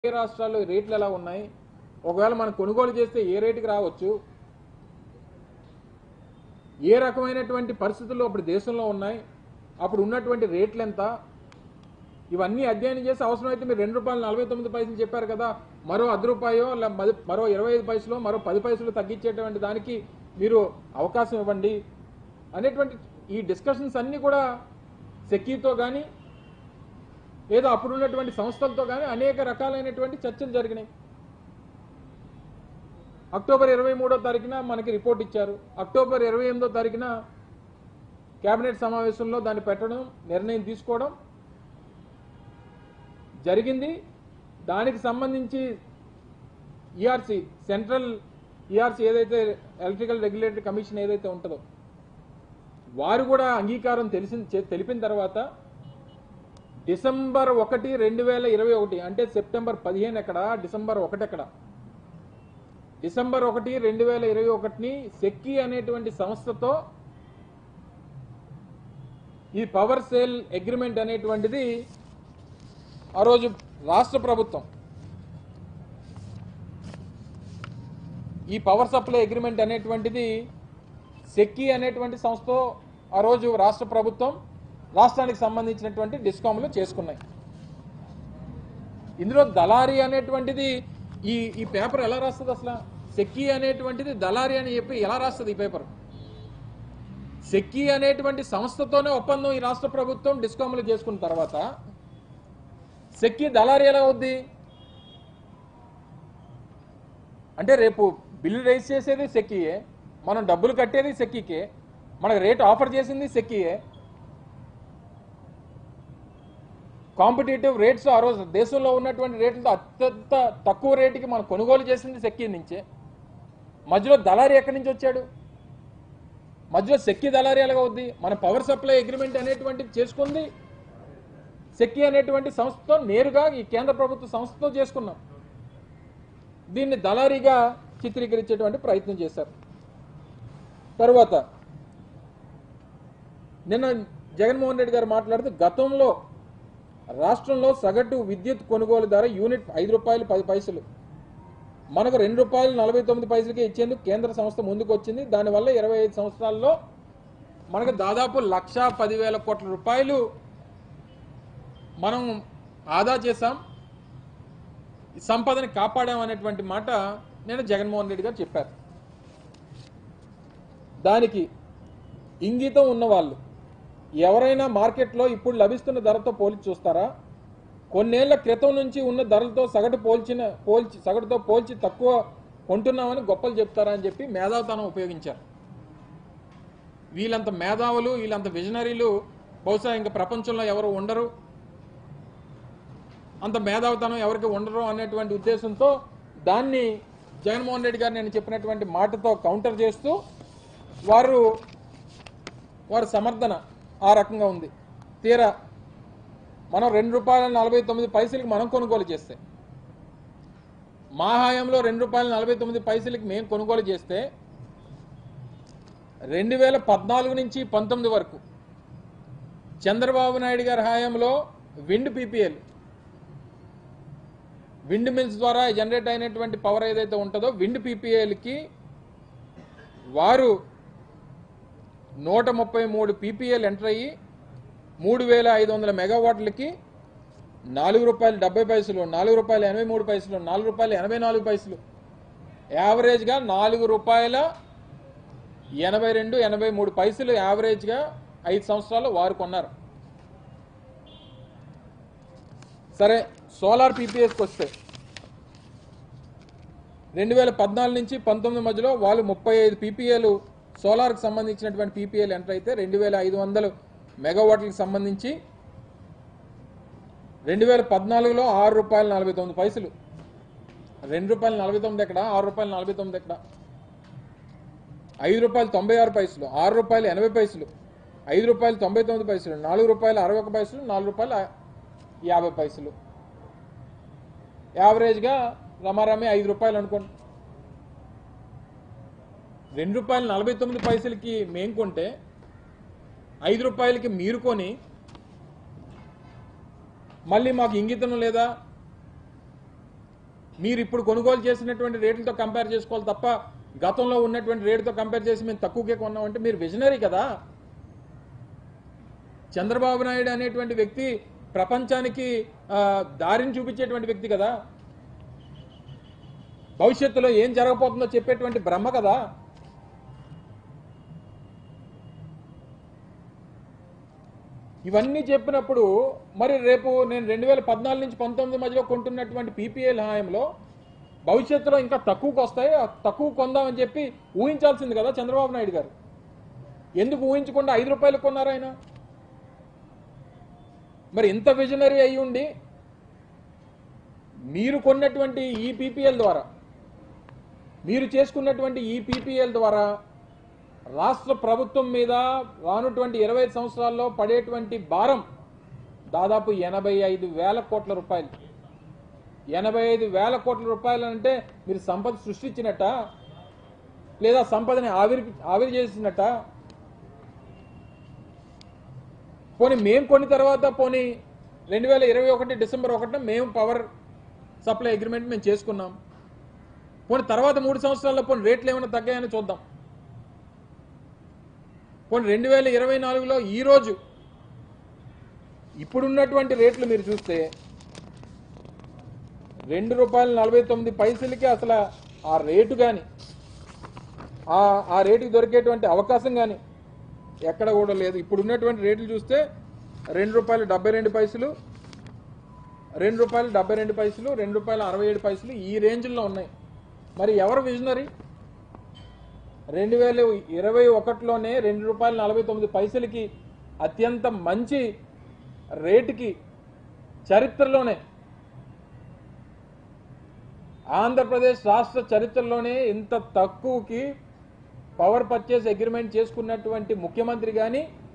ఏ రాష్ట్రాల్లో రేట్లు ఎలా ఉన్నాయి ఒకవేళ మనం కొనుగోలు చేస్తే ఏ రేటుకి రావచ్చు ఏ రకమైనటువంటి పరిస్థితుల్లో అప్పుడు దేశంలో ఉన్నాయి అప్పుడు ఉన్నటువంటి రేట్లు ఎంత ఇవన్నీ అధ్యయనం చేసి అవసరమైతే మీరు రెండు రూపాయలు నలభై తొమ్మిది పైసలు చెప్పారు కదా మరో అర్ధ రూపాయో లే మది- మరో ఇరవై ఐదు పైసలు మరో పది పైసలు తగ్గించేటువంటి దానికి మీరు అవకాశం ఇవ్వండి అనేటువంటి ఈ డిస్కషన్స్ అన్నీ కూడా సెకీతో కానీ లేదా అప్పుడు ఉన్నటువంటి సంస్థలతో కానీ అనేక రకాలైనటువంటి చర్చలు జరిగినాయి అక్టోబర్ ఇరవై మూడో తారీఖున మనకి రిపోర్ట్ ఇచ్చారు అక్టోబర్ ఇరవై ఎనిమిదో తారీఖున కేబినెట్ సమావేశంలో దాన్ని పెట్టడం నిర్ణయం తీసుకోవడం జరిగింది దానికి సంబంధించి ఈఆర్సి సెంట్రల్ ఈఆర్సి ఏదైతే ఎలక్ట్రికల్ రెగ్యులేటరీ కమిషన్ ఏదైతే ఉంటుందో వారు కూడా అంగీకారం తెలిసి చె- తెలిపిన తర్వాత డిసెంబర్ ఒకటి రెండు వేల ఇరవై ఒకటి అంటే సెప్టెంబర్ పదిహేను ఎక్కడ డిసెంబర్ ఒకటి ఎక్కడ డిసెంబర్ ఒకటి రెండు వేల ఇరవై ఒకటిని సెక్కి అనేటువంటి సంస్థతో ఈ పవర్ సేల్ అగ్రిమెంట్ అనేటువంటిది ఆ రోజు రాష్ట్ర ప్రభుత్వం ఈ పవర్ సప్లై అగ్రిమెంట్ అనేటువంటిది సెక్కి అనేటువంటి సంస్థతో ఆ రోజు రాష్ట్ర ప్రభుత్వం రాష్ట్రానికి సంబంధించినటువంటి డిస్కామ్లు చేసుకున్నాయి ఇందులో దళారీ అనేటువంటిది ఈ ఈ పేపర్ ఎలా రాస్తుంది అసలు సెక్కి అనేటువంటిది దళారీ అని చెప్పి ఎలా రాస్తుంది ఈ పేపర్ సెక్కి అనేటువంటి సంస్థతోనే ఒప్పందం ఈ రాష్ట్ర ప్రభుత్వం డిస్కామ్లు చేసుకున్న తర్వాత సెక్కి దళారీ ఎలా అవుద్ది అంటే రేపు బిల్లు రైజ్ చేసేది సెక్కియే మనం డబ్బులు కట్టేది సెక్కికే మనకు రేట్ ఆఫర్ చేసింది సెక్కియే కాంపిటేటివ్ రేట్స్ ఆ రోజు దేశంలో ఉన్నటువంటి రేట్లతో అత్యంత తక్కువ రేటుకి మనం కొనుగోలు చేసింది సెక్కి నుంచే మధ్యలో దళారీ ఎక్కడి నుంచి వచ్చాడు మధ్యలో సెక్కి దళారీ ఎలాగ అవుద్ది మన పవర్ సప్లై అగ్రిమెంట్ అనేటువంటిది చేసుకుంది సెక్కి అనేటువంటి సంస్థతో నేరుగా ఈ కేంద్ర ప్రభుత్వ సంస్థతో చేసుకున్నాం దీన్ని దళారీగా చిత్రీకరించేటువంటి ప్రయత్నం చేశారు తరువాత నిన్న జగన్మోహన్ రెడ్డి గారు మాట్లాడుతూ గతంలో రాష్ట్రంలో సగటు విద్యుత్ కొనుగోలు ధర యూనిట్ ఐదు రూపాయలు పది పైసలు మనకు రెండు రూపాయలు నలభై తొమ్మిది పైసలకే ఇచ్చేందుకు కేంద్ర సంస్థ ముందుకు వచ్చింది దానివల్ల ఇరవై ఐదు సంవత్సరాల్లో మనకు దాదాపు లక్ష పదివేల కోట్ల రూపాయలు మనం ఆదా చేశాం ఈ సంపదని కాపాడామనేటువంటి మాట నేను జగన్మోహన్ రెడ్డి గారు చెప్పారు దానికి ఇంగితం ఉన్నవాళ్ళు ఎవరైనా మార్కెట్లో ఇప్పుడు లభిస్తున్న ధరతో పోల్చి చూస్తారా కొన్నేళ్ల క్రితం నుంచి ఉన్న ధరలతో సగటు పోల్చిన పోల్చి సగటుతో పోల్చి తక్కువ కొంటున్నామని గొప్పలు చెప్తారా అని చెప్పి మేధావుతనం ఉపయోగించారు వీళ్ళంత మేధావులు వీళ్ళంత విజనరీలు బహుశా ఇంకా ప్రపంచంలో ఎవరు ఉండరు అంత మేధావితనం ఎవరికి ఉండరు అనేటువంటి ఉద్దేశంతో దాన్ని జగన్మోహన్ రెడ్డి గారు నేను చెప్పినటువంటి మాటతో కౌంటర్ చేస్తూ వారు వారి సమర్థన ఆ రకంగా ఉంది తీరా మనం రెండు రూపాయల నలభై తొమ్మిది పైసలకి మనం కొనుగోలు చేస్తే మా హయాంలో రెండు రూపాయల నలభై తొమ్మిది పైసలకి మేము కొనుగోలు చేస్తే రెండు వేల పద్నాలుగు నుంచి పంతొమ్మిది వరకు చంద్రబాబు నాయుడు గారి హయాంలో విండ్ పీపీఎల్ విండ్ మిల్స్ ద్వారా జనరేట్ అయినటువంటి పవర్ ఏదైతే ఉంటుందో విండ్ పీపీఎల్కి వారు నూట ముప్పై మూడు పీపీఎల్ ఎంటర్ అయ్యి మూడు వేల ఐదు వందల మెగావాట్లకి నాలుగు రూపాయలు డెబ్బై పైసలు నాలుగు రూపాయలు ఎనభై మూడు పైసలు నాలుగు రూపాయలు ఎనభై నాలుగు పైసలు యావరేజ్గా నాలుగు రూపాయల ఎనభై రెండు ఎనభై మూడు పైసలు యావరేజ్గా ఐదు సంవత్సరాలు వారు కొన్నారు సరే సోలార్ పీపీఎస్కి వస్తే రెండు వేల పద్నాలుగు నుంచి పంతొమ్మిది మధ్యలో వాళ్ళు ముప్పై ఐదు పీపీఏలు సోలార్కి సంబంధించినటువంటి పీపీఏలు ఎంటర్ అయితే రెండు వేల ఐదు వందలు మెగావాట్లకు సంబంధించి రెండు వేల పద్నాలుగులో ఆరు రూపాయల నలభై తొమ్మిది పైసలు రెండు రూపాయల నలభై తొమ్మిది ఎక్కడ ఆరు రూపాయల నలభై తొమ్మిది ఎక్కడ ఐదు రూపాయలు తొంభై ఆరు పైసలు ఆరు రూపాయలు ఎనభై పైసలు ఐదు రూపాయలు తొంభై తొమ్మిది పైసలు నాలుగు రూపాయలు అరవై ఒక పైసలు నాలుగు రూపాయలు యాభై పైసలు యావరేజ్గా రమారమి ఐదు రూపాయలు అనుకోండి రెండు రూపాయలు నలభై తొమ్మిది పైసలకి మేము కొంటే ఐదు రూపాయలకి మీరు కొని మళ్ళీ మాకు ఇంగితం లేదా మీరు ఇప్పుడు కొనుగోలు చేసినటువంటి రేట్లతో కంపేర్ చేసుకోవాలి తప్ప గతంలో ఉన్నటువంటి రేటుతో కంపేర్ చేసి మేము తక్కువకే కొన్నామంటే మీరు విజనరీ కదా చంద్రబాబు నాయుడు అనేటువంటి వ్యక్తి ప్రపంచానికి ఆ, దారిని చూపించేటువంటి వ్యక్తి కదా భవిష్యత్తులో ఏం జరగబోతుందో చెప్పేటువంటి బ్రహ్మ కదా ఇవన్నీ చెప్పినప్పుడు మరి రేపు నేను రెండు వేల పద్నాలుగు నుంచి పంతొమ్మిది మధ్యలో కొంటున్నటువంటి పీపీఎల్ హాయంలో భవిష్యత్తులో ఇంకా తక్కువకు వస్తాయి ఆ తక్కువ కొందామని చెప్పి ఊహించాల్సింది కదా చంద్రబాబు నాయుడు గారు ఎందుకు ఊహించకుండా ఐదు రూపాయలు కొన్నారు ఆయన మరి ఇంత విజనరీ అయి ఉండి మీరు కొన్నటువంటి ఈ పీపీఎల్ ద్వారా మీరు చేసుకున్నటువంటి ఈ పీపీఎల్ ద్వారా రాష్ట్ర ప్రభుత్వం మీద రానుటువంటి ఇరవై ఐదు సంవత్సరాల్లో పడేటువంటి భారం దాదాపు ఎనభై ఐదు వేల కోట్ల రూపాయలు ఎనభై ఐదు వేల కోట్ల రూపాయలు అంటే మీరు సంపద సృష్టించినట్ట లేదా సంపదని ఆవిరి ఆవిరి చేసినట్ట పోనీ మేము కొన్ని తర్వాత పోనీ రెండు వేల ఇరవై ఒకటి డిసెంబర్ ఒకటిన మేము పవర్ సప్లై అగ్రిమెంట్ మేము చేసుకున్నాం పోనీ తర్వాత మూడు సంవత్సరాల్లో పోనీ రేట్లు ఏమైనా తగ్గాయని చూద్దాం పోనీ రెండు వేల ఇరవై నాలుగులో ఈరోజు ఇప్పుడున్నటువంటి రేట్లు మీరు చూస్తే రెండు రూపాయల నలభై తొమ్మిది పైసలకి అసలు ఆ రేటు కానీ ఆ ఆ రేటుకి దొరికేటువంటి అవకాశం కానీ ఎక్కడ కూడా లేదు ఇప్పుడు ఉన్నటువంటి రేట్లు చూస్తే రెండు రూపాయలు డెబ్బై రెండు పైసలు రెండు రూపాయలు డెబ్బై రెండు పైసలు రెండు రూపాయలు అరవై ఏడు పైసలు ఈ రేంజ్లో ఉన్నాయి మరి ఎవరు విజనరీ రెండు వేల ఇరవై ఒకటిలోనే రెండు రూపాయల నలభై తొమ్మిది పైసలకి అత్యంత మంచి రేటుకి చరిత్రలోనే ఆంధ్రప్రదేశ్ రాష్ట్ర చరిత్రలోనే ఇంత తక్కువకి పవర్ పర్చేస్ అగ్రిమెంట్ చేసుకున్నటువంటి ముఖ్యమంత్రి కానీ